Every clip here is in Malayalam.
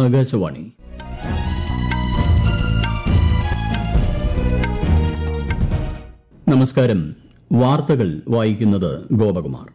ആകാശവാണി നമസ്കാരം വാർത്തകൾ വായിക്കുന്നത് ഗോപകുമാർ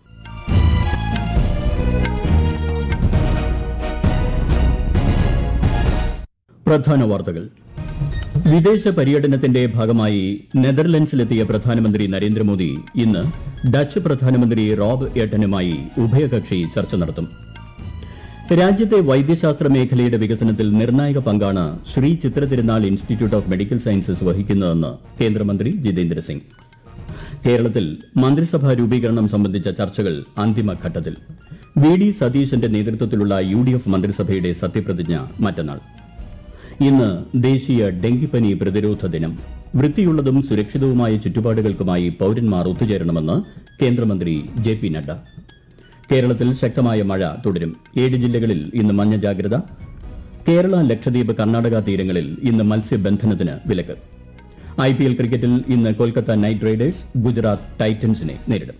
പ്രധാന വാർത്തകൾ വിദേശ പര്യടനത്തിന്റെ ഭാഗമായി നെതർലൻഡ്സിലെത്തിയ പ്രധാനമന്ത്രി നരേന്ദ്രമോദി ഇന്ന് ഡച്ച് പ്രധാനമന്ത്രി റോബ് എട്ടനുമായി ഉഭയകക്ഷി ചർച്ച നടത്തും രാജ്യത്തെ വൈദ്യശാസ്ത്ര മേഖലയുടെ വികസനത്തിൽ നിർണായക പങ്കാണ് Sree Chitra Thirunal institute of medical sciences വഹിക്കുന്നതെന്ന് കേന്ദ്രമന്ത്രി ജിതേന്ദ്ര സിംഗ് കേരളത്തിൽ മന്ത്രിസഭാ രൂപീകരണം സംബന്ധിച്ച ചർച്ചകൾ അന്തിമഘട്ടത്തിൽ വി ഡി സതീശന്റെ നേതൃത്വത്തിലുള്ള യു ഡി എഫ് മന്ത്രിസഭയുടെ സത്യപ്രതിജ്ഞ മറ്റന്നാൾ ഇന്ന് ദേശീയ ഡെങ്കിപ്പനി പ്രതിരോധ ദിനം വൃത്തിയുള്ളതും സുരക്ഷിതവുമായ ചുറ്റുപാടുകൾക്കുമായി പൌരന്മാർ ഒത്തുചേരണമെന്ന് കേന്ദ്രമന്ത്രി ജെ പി നഡ്ഡ കേരളത്തിൽ ശക്തമായ മഴ തുടരും ഏഴ് ജില്ലകളിൽ ഇന്ന് മഞ്ഞ ജാഗ്രത കേരള ലക്ഷദ്വീപ് കർണാടക തീരങ്ങളിൽ ഇന്ന് മത്സ്യബന്ധനത്തിന് വിലക്ക് ഐ പി എൽ ക്രിക്കറ്റിൽ ഇന്ന് കൊൽക്കത്ത നൈറ്റ് റൈഡേഴ്സ് ഗുജറാത്ത് ടൈറ്റൻസിനെ നേരിടും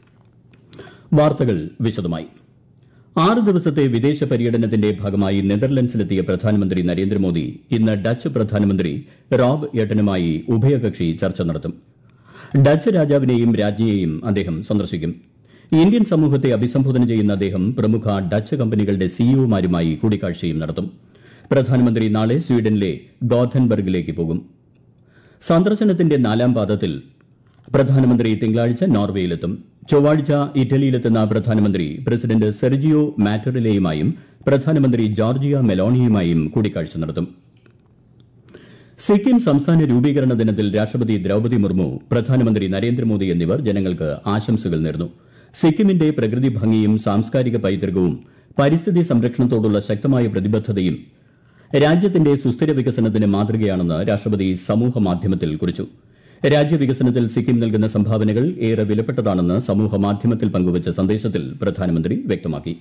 വാർത്തകൾ വിശദമായി ആറ് ദിവസത്തെ വിദേശ പര്യടനത്തിന്റെ ഭാഗമായി നെതർലൻഡ്സിലെത്തിയ പ്രധാനമന്ത്രി നരേന്ദ്രമോദി ഇന്ന് ഡച്ച് പ്രധാനമന്ത്രി റോബ് എട്ടനുമായി ഉഭയകക്ഷി ചർച്ച നടത്തും ഡച്ച് രാജാവിനെയും രാജ്ഞിയെയും അദ്ദേഹം സന്ദർശിക്കും ഇന്ത്യൻ സമൂഹത്തെ അഭിസംബോധന ചെയ്യുന്ന അദ്ദേഹം പ്രമുഖ ഡച്ച് കമ്പനികളുടെ സിഇഒമാരുമായി കൂടിക്കാഴ്ചയും നടത്തും പ്രധാനമന്ത്രി നാളെ സ്വീഡനിലെ ഗോഥൻബർഗിലേക്ക് പോകും സന്ദർശനത്തിന്റെ നാലാം പാദത്തിൽ പ്രധാനമന്ത്രി തിങ്കളാഴ്ച നോർവേയിലെത്തും ചൊവ്വാഴ്ച ഇറ്റലിയിലെത്തുന്ന പ്രധാനമന്ത്രി പ്രസിഡന്റ് സെർജിയോ മാറ്ററിലയുമായും പ്രധാനമന്ത്രി ജോർജിയ മെലോണിയുമായും കൂടിക്കാഴ്ച നടത്തും സിക്കിം സംസ്ഥാന രൂപീകരണ ദിനത്തിൽ രാഷ്ട്രപതി ദ്രൌപതി മുർമു പ്രധാനമന്ത്രി നരേന്ദ്രമോദി എന്നിവർ ജനങ്ങൾക്ക് ആശംസകൾ നേർന്നു സിക്കിമിന്റെ പ്രകൃതി ഭംഗിയും സാംസ്കാരിക പൈതൃകവും പരിസ്ഥിതി സംരക്ഷണത്തോടുള്ള ശക്തമായ പ്രതിബദ്ധതയും രാജ്യത്തിന്റെ സുസ്ഥിര വികസനത്തിന് മാതൃകയാണെന്ന് രാഷ്ട്രപതി സമൂഹമാധ്യമത്തിൽ കുറിച്ചു രാജ്യവികസനത്തിൽ സിക്കിം നൽകുന്ന സംഭാവനകൾ ഏറെ വിലപ്പെട്ടതാണെന്ന് സമൂഹമാധ്യമത്തിൽ പങ്കുവച്ച സന്ദേശത്തിൽ പ്രധാനമന്ത്രി വ്യക്തമാക്കി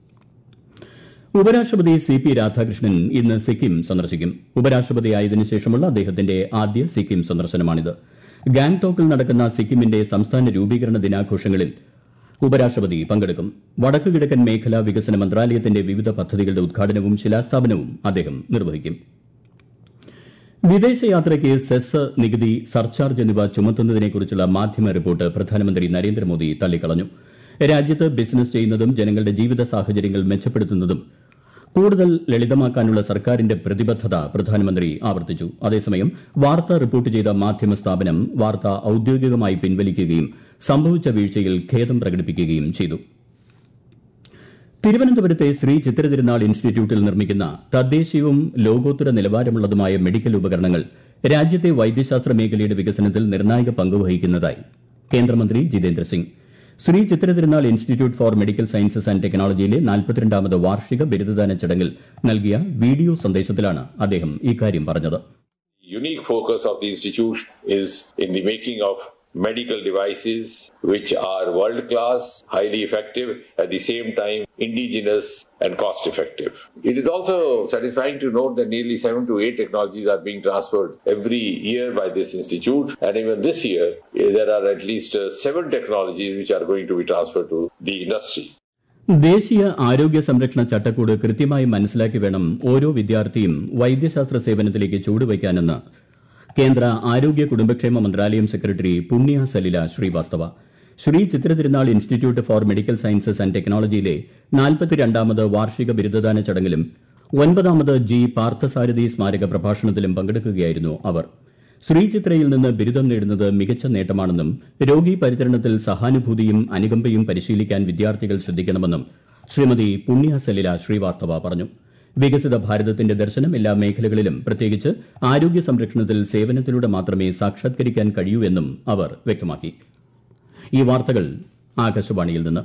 ഉപരാഷ്ട്രപതി സി പി രാധാകൃഷ്ണൻ ഇന്ന് സിക്കിം സന്ദർശിക്കും ഉപരാഷ്ട്രപതിയായതിനു ശേഷമുള്ള അദ്ദേഹത്തിന്റെ ആദ്യ സിക്കിം സന്ദർശനമാണിത് ഗാംഗ്ടോക്കിൽ നടക്കുന്ന സിക്കിമിന്റെ സംസ്ഥാന രൂപീകരണ ദിനാഘോഷങ്ങളിൽ ഉപരാഷ്ട്രപതി പങ്കെടുക്കും വടക്കു കിഴക്കൻ മേഖലാ വികസന മന്ത്രാലയത്തിന്റെ വിവിധ പദ്ധതികളുടെ ഉദ്ഘാടനവും ശിലാസ്ഥാപനവും അദ്ദേഹം നിർവഹിക്കും വിദേശയാത്രയ്ക്ക് സെസ് നികുതി സർചാർജ് എന്നിവ ചുമത്തുന്നതിനെക്കുറിച്ചുള്ള മാധ്യമ റിപ്പോർട്ട് പ്രധാനമന്ത്രി നരേന്ദ്രമോദി തള്ളിക്കളഞ്ഞു രാജ്യത്ത് ബിസിനസ് ചെയ്യുന്നതും ജനങ്ങളുടെ ജീവിത സാഹചര്യങ്ങൾ മെച്ചപ്പെടുത്തുന്നതും കൂടുതൽ ലളിതമാക്കാനുള്ള സർക്കാരിന്റെ പ്രതിബദ്ധത പ്രധാനമന്ത്രി ആവർത്തിച്ചു അതേസമയം വാർത്ത റിപ്പോർട്ട് ചെയ്ത മാധ്യമ സ്ഥാപനം വാർത്ത ഔദ്യോഗികമായി പിൻവലിക്കുകയും സംഭവിച്ച വീഴ്ചയിൽ ഖേദം പ്രകടിപ്പിക്കുകയും ചെയ്തു തിരുവനന്തപുരത്തെ ശ്രീ ചിത്രതിരുനാൾ ഇൻസ്റ്റിറ്റ്യൂട്ടിൽ നിർമ്മിക്കുന്ന തദ്ദേശീയവും ലോകോത്തര നിലവാരമുള്ളതുമായ മെഡിക്കൽ ഉപകരണങ്ങൾ രാജ്യത്തെ വൈദ്യശാസ്ത്ര മേഖലയുടെ വികസനത്തിൽ നിർണായക പങ്കുവഹിക്കുന്നതായി കേന്ദ്രമന്ത്രി Jitendra Singh Sree Chitra Thirunal institute for medical sciences and ടെക്നോളജിയിലെ നാൽപ്പത്തിരണ്ടാമത് വാർഷിക ബിരുദദാന ചടങ്ങിൽ നൽകിയ വീഡിയോ സന്ദേശത്തിലാണ് അദ്ദേഹം ഇക്കാര്യം പറഞ്ഞത് unique focus of the institute is in the making of medical devices which are world class, highly effective, at the same time indigenous and cost effective. It is also satisfying to note that nearly seven to eight technologies are being transferred every year by this institute, and even this year eh, there are at least uh, seven technologies which are going to be transferred to the industry. ദേശീയ ആരോഗ്യ സംരക്ഷണ ചട്ടക്കൂട് കൃത്യമായി മനസ്സിലാക്കി വേണം ഓരോ വിദ്യാർത്ഥിയും വൈദ്യശാസ്ത്ര സേവനത്തിലേക്ക് ചുവടുവയ്ക്കാനെന്ന് കേന്ദ്ര ആരോഗ്യ കുടുംബക്ഷേമ മന്ത്രാലയം secretary Punya Salila Srivastava Sree Chitra Thirunal institute for medical sciences and ടെക്നോളജിയിലെ നാൽപ്പത്തിരണ്ടാമത് വാർഷിക ബിരുദദാന ചടങ്ങിലും ഒൻപതാമത് ജി പാർത്ഥസാരഥി സ്മാരക പ്രഭാഷണത്തിലും പങ്കെടുക്കുകയായിരുന്നു അവർ ശ്രീചിത്രയിൽ നിന്ന് ബിരുദം നേടുന്നത് മികച്ച നേട്ടമാണെന്നും രോഗി പരിചരണത്തിൽ സഹാനുഭൂതിയും അനുകമ്പയും പരിശീലിക്കാൻ വിദ്യാർത്ഥികൾ ശ്രദ്ധിക്കണമെന്നും ശ്രീമതി പുണ്യ സലില ശ്രീവാസ്തവ പറഞ്ഞു വികസിത ഭാരതത്തിന്റെ ദർശനം എല്ലാ മേഖലകളിലും പ്രത്യേകിച്ച് ആരോഗ്യ സംരക്ഷണത്തിൽ സേവനത്തിലൂടെ മാത്രമേ സാക്ഷാത്കരിക്കാൻ കഴിയൂ എന്നും അവർ വ്യക്തമാക്കി ഈ വാർത്തകൾ ആകാശവാണിയിൽ നിന്ന്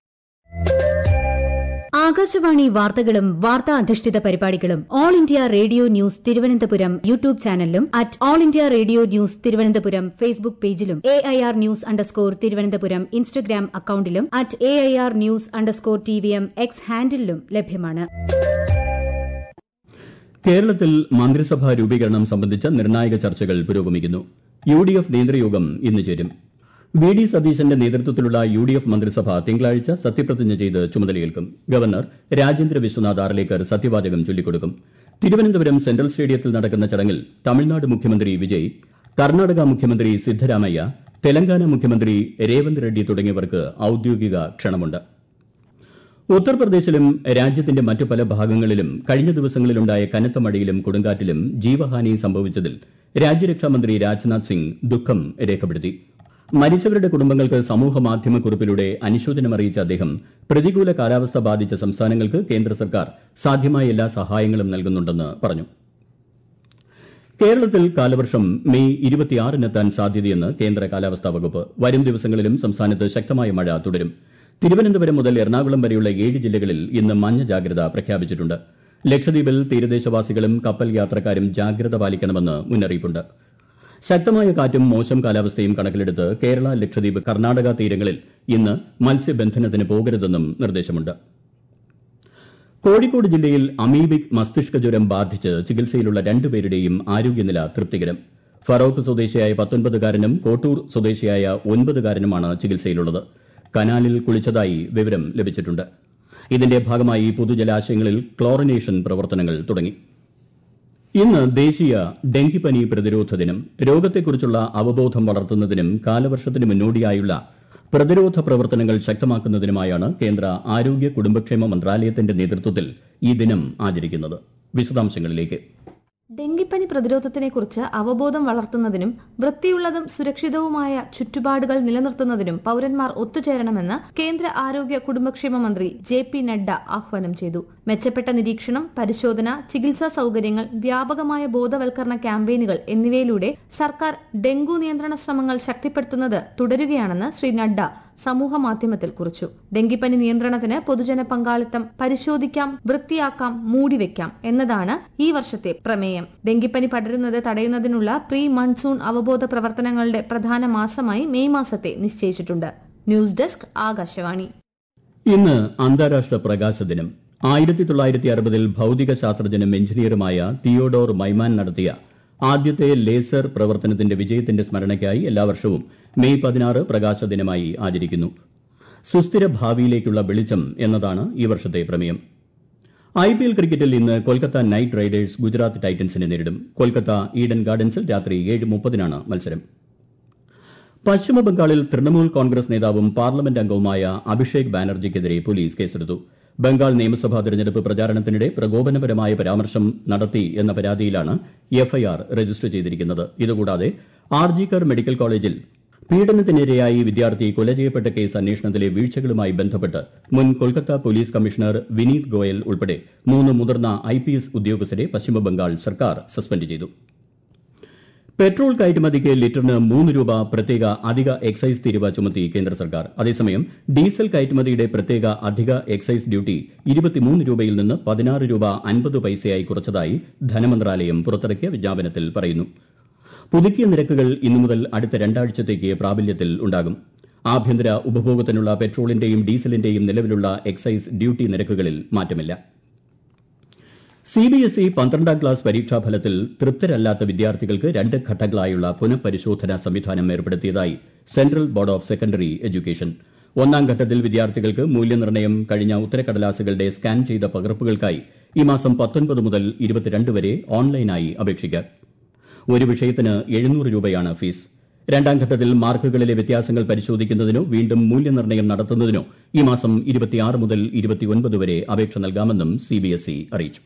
ആകാശവാണി വാർത്തകളും വാർത്താ അധിഷ്ഠിത പരിപാടികളും All India Radio News Thiruvananthapuram YouTube ചാനലിലും at All India Radio News Thiruvananthapuram Facebook പേജിലും A I R news underscore Thiruvananthapuram Instagram അക്കൌണ്ടിലും at A I R news underscore T V M X ഹാൻഡിലും ലഭ്യമാണ് കേരളത്തിൽ മന്ത്രിസഭാ രൂപീകരണം സംബന്ധിച്ച നിർണായക ചർച്ചകൾ പുരോഗമിക്കുന്നു യു ഡി എഫ് നേതൃയോഗം ഇന്ന് ചേരും വി ഡി സതീശന്റെ നേതൃത്വത്തിലുള്ള യു ഡി എഫ് മന്ത്രിസഭ തിങ്കളാഴ്ച സത്യപ്രതിജ്ഞ ചെയ്ത് ചുമതലയേൽക്കും ഗവർണർ രാജേന്ദ്ര വിശ്വനാഥ് ആർലേക്കർ സത്യവാചകം ചൊല്ലിക്കൊടുക്കും തിരുവനന്തപുരം സെൻട്രൽ സ്റ്റേഡിയത്തിൽ നടക്കുന്ന ചടങ്ങിൽ തമിഴ്നാട് മുഖ്യമന്ത്രി വിജയ് കർണാടക മുഖ്യമന്ത്രി സിദ്ധരാമയ്യ തെലങ്കാന മുഖ്യമന്ത്രി രേവന്ത് റെഡ്ഡി തുടങ്ങിയവർക്ക് ഔദ്യോഗിക ക്ഷണമുണ്ട് ഉത്തർപ്രദേശിലും രാജ്യത്തിന്റെ മറ്റു പല ഭാഗങ്ങളിലും കഴിഞ്ഞ ദിവസങ്ങളിലുണ്ടായ കനത്ത മഴയിലും കൊടുങ്കാറ്റിലും ജീവഹാനി സംഭവിച്ചതിൽ രാജ്യരക്ഷാമന്ത്രി രാജ്നാഥ് സിംഗ് ദുഃഖം രേഖപ്പെടുത്തി മരിച്ചവരുടെ കുടുംബങ്ങൾക്ക് സമൂഹമാധ്യമ കുറിപ്പിലൂടെ അനുശോചനമറിയിച്ച അദ്ദേഹം പ്രതികൂല കാലാവസ്ഥ ബാധിച്ച സംസ്ഥാനങ്ങൾക്ക് കേന്ദ്ര സർക്കാർ സാധ്യമായ എല്ലാ സഹായങ്ങളും നൽകുന്നുണ്ടെന്ന് പറഞ്ഞു കേരളത്തിൽ കാലവർഷം മെയ് ഇരുപത്തിയാറിനെത്താൻ സാധ്യതയെന്ന് കേന്ദ്ര കാലാവസ്ഥാ വകുപ്പ് വരും ദിവസങ്ങളിലും സംസ്ഥാനത്ത് ശക്തമായ മഴ തുടരും തിരുവനന്തപുരം മുതൽ എറണാകുളം വരെയുള്ള ഏഴ് ജില്ലകളിൽ ഇന്ന് മഞ്ഞ ജാഗ്രത പ്രഖ്യാപിച്ചിട്ടുണ്ട് ലക്ഷദ്വീപിൽ തീരദേശവാസികളും കപ്പൽ യാത്രക്കാരും ജാഗ്രത പാലിക്കണമെന്ന് മുന്നറിയിപ്പുണ്ട് ശക്തമായ കാറ്റും മോശം കാലാവസ്ഥയും കണക്കിലെടുത്ത് കേരള ലക്ഷദ്വീപ് കർണാടക തീരങ്ങളിൽ ഇന്ന് മത്സ്യബന്ധനത്തിന് പോകരുതെന്നും നിർദ്ദേശമുണ്ട് കോഴിക്കോട് ജില്ലയിൽ അമീബിക് മസ്തിഷ്ക ജ്വരം ബാധിച്ച് ചികിത്സയിലുള്ള രണ്ടുപേരുടെയും ആരോഗ്യനില തൃപ്തികരം ഫറോക്ക് സ്വദേശിയായ പത്തൊൻപതുകാരനും കോട്ടൂർ സ്വദേശിയായ ഒൻപതുകാരനുമാണ് ചികിത്സയിലുള്ളത് കനാലിൽ കുളിച്ചതായി വിവരം ലഭിച്ചിട്ടുണ്ട് ഇതിന്റെ ഭാഗമായി പൊതുജലാശയങ്ങളിൽ ക്ലോറിനേഷൻ പ്രവർത്തനങ്ങൾ തുടങ്ങി ഇന്ന് ദേശീയ ഡെങ്കിപ്പനി പ്രതിരോധ ദിനം രോഗത്തെക്കുറിച്ചുള്ള അവബോധം വളർത്തുന്നതിനും കാലവർഷത്തിന് മുന്നോടിയായുള്ള പ്രതിരോധ പ്രവർത്തനങ്ങൾ ശക്തമാക്കുന്നതിനുമായാണ് കേന്ദ്ര ആരോഗ്യ കുടുംബക്ഷേമ മന്ത്രാലയത്തിന്റെ നേതൃത്വത്തിൽ ഈ ദിനം ആചരിക്കുന്നത് വിശദാംശങ്ങളിലേക്ക് ഡെങ്കിപ്പനി പ്രതിരോധത്തിനെക്കുറിച്ച് അവബോധം വളർത്തുന്നതിനും വൃത്തിയുള്ളതും സുരക്ഷിതവുമായ ചുറ്റുപാടുകൾ നിലനിർത്തുന്നതിനും പൌരന്മാർ ഒത്തുചേരണമെന്ന് കേന്ദ്ര ആരോഗ്യ കുടുംബക്ഷേമ മന്ത്രി ജെ പി നഡ്ഡ ആഹ്വാനം ചെയ്തു മെച്ചപ്പെട്ട നിരീക്ഷണം പരിശോധന ചികിത്സാ സൌകര്യങ്ങൾ വ്യാപകമായ ബോധവൽക്കരണ ക്യാമ്പയിനുകൾ എന്നിവയിലൂടെ സർക്കാർ ഡെങ്കു നിയന്ത്രണ ശ്രമങ്ങൾ ശക്തിപ്പെടുത്തുന്നത് തുടരുകയാണെന്ന് ശ്രീ നഡ്ഡ സമൂഹ മാധ്യമത്തിൽ കുറിച്ചു ഡെങ്കിപ്പനി നിയന്ത്രണത്തിന് പൊതുജന പങ്കാളിത്തം പരിശോധിക്കാം വൃത്തിയാക്കാം മൂടിവെക്കാം എന്നതാണ് ഈ വർഷത്തെ പ്രമേയം ഡെങ്കിപ്പനി പടരുന്നത് തടയുന്നതിനുള്ള പ്രീ മൺസൂൺ അവബോധ പ്രവർത്തനങ്ങളുടെ പ്രധാന മാസമായി മെയ് മാസത്തെ നിശ്ചയിച്ചിട്ടുണ്ട് ന്യൂസ് ഡെസ്ക് ആകാശവാണി ഇന്ന് അന്താരാഷ്ട്ര പ്രകാശ ദിനം ആയിരത്തി തൊള്ളായിരത്തി അറുപതിൽ ഭൌതിക ശാസ്ത്രജ്ഞനും എഞ്ചിനീയറുമായ തിയോഡോർ മൈമാൻ നടത്തിയ ആദ്യത്തെ ലേസർ പ്രവർത്തനത്തിന്റെ വിജയത്തിന്റെ സ്മരണയ്ക്കായി എല്ലാ വർഷവും മെയ് പതിനാറ് പ്രകാശ ദിനമായി ആചരിക്കുന്നു സുസ്ഥിര ഭാവിയിലേക്കുള്ള വെളിച്ചം എന്നതാണ് ഈ വർഷത്തെ പ്രമേയം ഐ പി എൽ ക്രിക്കറ്റിൽ ഇന്ന് കൊൽക്കത്ത നൈറ്റ് റൈഡേഴ്സ് ഗുജറാത്ത് ടൈറ്റൻസിനെ നേരിടും കൊൽക്കത്ത ഈഡൻ ഗാർഡൻസിൽ രാത്രി ഏഴ് മുപ്പതിനാണ് മത്സരം പശ്ചിമബംഗാളിൽ തൃണമൂൽ കോൺഗ്രസ് നേതാവും പാർലമെന്റ് അംഗവുമായ അഭിഷേക് ബാനർജിക്കെതിരെ പോലീസ് കേസെടുത്തു ബംഗാൾ നിയമസഭാ തെരഞ്ഞെടുപ്പ് പ്രചാരണത്തിനിടെ പ്രകോപനപരമായ പരാമർശം നടത്തി എന്ന പരാതിയിലാണ് എഫ്ഐആർ രജിസ്റ്റർ ചെയ്തിരിക്കുന്നത് ഇതുകൂടാതെ ആർജിക്കർ മെഡിക്കൽ കോളേജിൽ പീഡനത്തിനിരയായി വിദ്യാർത്ഥി കൊല ചെയ്യപ്പെട്ട കേസ് അന്വേഷണത്തിലെ വീഴ്ചകളുമായി ബന്ധപ്പെട്ട് മുൻ കൊൽക്കത്ത പോലീസ് കമ്മീഷണർ വിനീത് ഗോയൽ ഉൾപ്പെടെ മൂന്ന് മുതിർന്ന ഐ ഉദ്യോഗസ്ഥരെ പശ്ചിമബംഗാൾ സർക്കാർ സസ്പെൻഡ് ചെയ്തു പെട്രോൾ കയറ്റുമതിക്ക് ലിറ്ററിന് മൂന്ന് രൂപ പ്രത്യേക അധിക എക്സൈസ് തീരുവ ചുമത്തി കേന്ദ്ര സർക്കാർ അതേസമയം ഡീസൽ കയറ്റുമതിയുടെ പ്രത്യേക അധിക എക്സൈസ് ഡ്യൂട്ടി ഇരുപത്തിമൂന്ന് രൂപയിൽ നിന്ന് പതിനാറ് രൂപ അൻപത് പൈസയായി കുറച്ചതായി ധനമന്ത്രാലയം പുറത്തിറക്കിയ വിജ്ഞാപനത്തിൽ പറയുന്നു പുതുക്കിയ നിരക്കുകൾ ഇന്നു മുതൽ അടുത്ത രണ്ടാഴ്ചത്തേക്ക് പ്രാബല്യത്തിൽ ഉണ്ടാകും ആഭ്യന്തര ഉപഭോഗത്തിനുള്ള പെട്രോളിന്റെയും ഡീസലിന്റെയും നിലവിലുള്ള എക്സൈസ് ഡ്യൂട്ടി നിരക്കുകളിൽ മാറ്റമില്ല സിബിഎസ്ഇ പന്ത്രണ്ടാം ക്ലാസ് പരീക്ഷാഫലത്തിൽ തൃപ്തരല്ലാത്ത വിദ്യാർത്ഥികൾക്ക് രണ്ട് ഘട്ടങ്ങളായുള്ള പുനഃപരിശോധനാ സംവിധാനം ഏർപ്പെടുത്തിയതായി Central Board of Secondary Education ഒന്നാം ഘട്ടത്തിൽ വിദ്യാർത്ഥികൾക്ക് മൂല്യനിർണ്ണയം കഴിഞ്ഞ ഉത്തരക്കടലാസുകളുടെ സ്കാൻ ചെയ്ത പകർപ്പുകൾക്കായി ഈ മാസം പത്തൊൻപത് മുതൽ ഇരുപത്തിരണ്ട് വരെ ഓൺലൈനായി അപേക്ഷിക്കാം ഒരു വിഷയത്തിന് എഴുന്നൂറ് രൂപയാണ് ഫീസ് രണ്ടാം ഘട്ടത്തിൽ മാർക്കുകളിലെ വ്യത്യാസങ്ങൾ പരിശോധിക്കുന്നതിനോ വീണ്ടും മൂല്യനിർണ്ണയം നടത്തുന്നതിനോ ഈ മാസം ഇരുപത്തിയാറ് മുതൽ ഇരുപത്തിയൊൻപത് വരെ അപേക്ഷ നൽകാമെന്നും സിബിഎസ്ഇ അറിയിച്ചു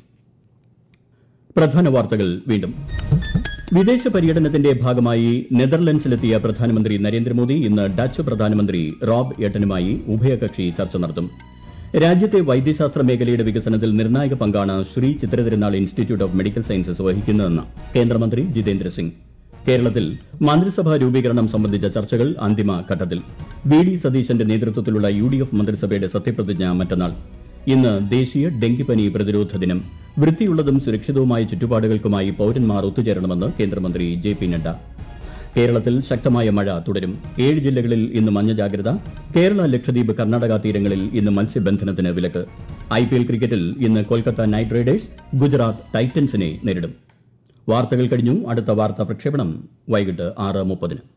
പ്രധാന വാർത്തകൾ വീണ്ടും വിദേശ പര്യടനത്തിന്റെ ഭാഗമായി നെതർലൻഡ്സിലെത്തിയ പ്രധാനമന്ത്രി നരേന്ദ്രമോദി ഇന്ന് ഡച്ച് പ്രധാനമന്ത്രി റോബ് എട്ടനുമായി ഉഭയകക്ഷി ചർച്ച നടത്തും രാജ്യത്തെ വൈദ്യശാസ്ത്ര മേഖലയുടെ വികസനത്തിൽ നിർണായക പങ്കാണ് Sree Chitra Thirunal institute of medical sciences വഹിക്കുന്നതെന്ന് കേന്ദ്രമന്ത്രി ജിതേന്ദ്ര സിംഗ് കേരളത്തിൽ മന്ത്രിസഭാ രൂപീകരണം സംബന്ധിച്ച ചർച്ചകൾ അന്തിമ ഘട്ടത്തിൽ വി ഡി സതീശന്റെ നേതൃത്വത്തിലുള്ള യു ഡി എഫ് മന്ത്രിസഭയുടെ സത്യപ്രതിജ്ഞ മറ്റന്നാൾ ഇന്ന് ദേശീയ ഡെങ്കിപ്പനി പ്രതിരോധ ദിനം വൃത്തിയുള്ളതും സുരക്ഷിതവുമായ ചുറ്റുപാടുകൾക്കുമായി പൌരന്മാർ ഒത്തുചേരണമെന്ന് കേന്ദ്രമന്ത്രി ജെ പി നഡ്ഡ കേരളത്തിൽ ശക്തമായ മഴ തുടരും ഏഴ് ജില്ലകളിൽ ഇന്ന് മഞ്ഞ ജാഗ്രത കേരള ലക്ഷദ്വീപ് കർണാടക തീരങ്ങളിൽ ഇന്ന് മത്സ്യബന്ധനത്തിന് വിലക്ക് ഐ പി എൽ ക്രിക്കറ്റിൽ ഇന്ന് കൊൽക്കത്ത നൈറ്റ് റൈഡേഴ്സ് ഗുജറാത്ത് ടൈറ്റൻസിനെ നേരിടും വാർത്തകൾ കഴിഞ്ഞു അടുത്ത വാർത്താ പ്രക്ഷേപണം വൈകിട്ട് ആറ് മുപ്പതിന്